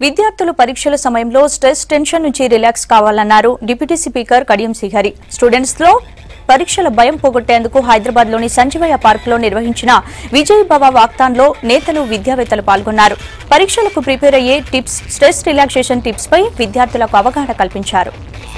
విద్యార్థులు పరీక్షల సమయంలో స్ట్రెస్ టెన్షన్ నుంచి రిలాక్స్ కావాలన్నారు deputy speaker Kadiyam Srihari students లో పరీక్షల భయం పోగొట్టేందుకు హైదరాబాద్ లోని సంజీవయ్య పార్క్ లో నిర్వహించిన విజయ్ భవ వాక్తాన్ లో నేతలు విద్యావేత్తలు పాల్గొన్నారు పరీక్షలకు ప్రిపేర్ అయ్యే టిప్స్ స్ట్రెస్ రిలాక్సేషన్ టిప్స్ పై విద్యార్థులకు అవగాహన కల్పించారు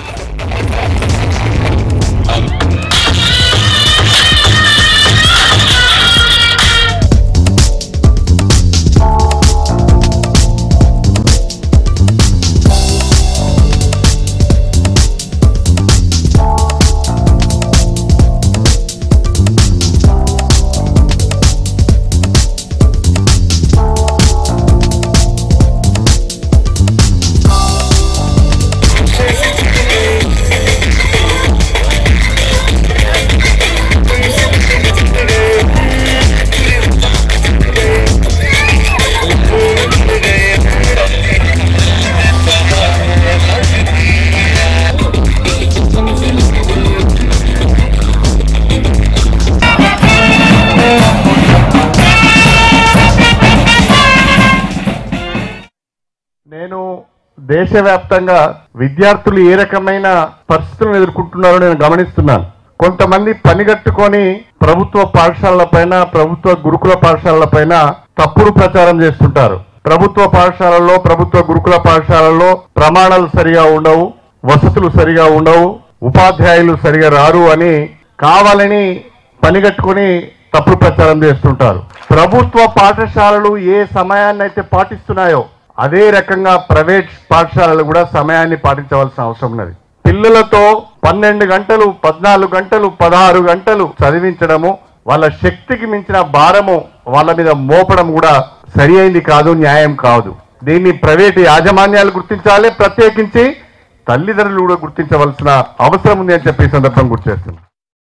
నేను దేశవ్యాప్తంగా విద్యార్థులు ఏ రకమైన పరిస్థితులను ఎదుర్కొంటున్నారో నేను గమనిస్తున్నాను కొంతమంది పనిగట్టుకొని ప్రభుత్వ పాఠశాలలపైన ప్రభుత్వ గురుకుల పాఠశాలలపైన తప్పుడు ప్రచారం చేస్తుంటారు ప్రభుత్వ పాఠశాలల్లో ప్రభుత్వ గురుకుల పాఠశాలల్లో ప్రమాణాలు సరిగా ఉండవు వసతులు సరిగా ఉండవు ఉపాధ్యాయులు సరిగా రారు అని కావాలని పనిగట్టుకొని తప్పుడు ప్రచారం చేస్తుంటారు ప్రభుత్వ పాఠశాలలు ఏ సమయాన్ని అయితే పాటిస్తున్నాయో అదే రకంగా ప్రైవేట్ పాఠశాలలు కూడా సమయాన్ని పాటించవలసిన అవసరం ఉన్నది పిల్లలతో పన్నెండు గంటలు పద్నాలుగు గంటలు పదహారు గంటలు చదివించడము వాళ్ళ శక్తికి మించిన భారము వాళ్ళ మీద మోపడం కూడా సరి అయింది కాదు న్యాయం కాదు దీన్ని ప్రైవేట్ యాజమాన్యాలు గుర్తించాలి ప్రత్యేకించి తల్లిదండ్రులు కూడా గుర్తించవలసిన అవసరం ఉంది అని చెప్పి ఈ సందర్భం గుర్తు చేస్తున్నాను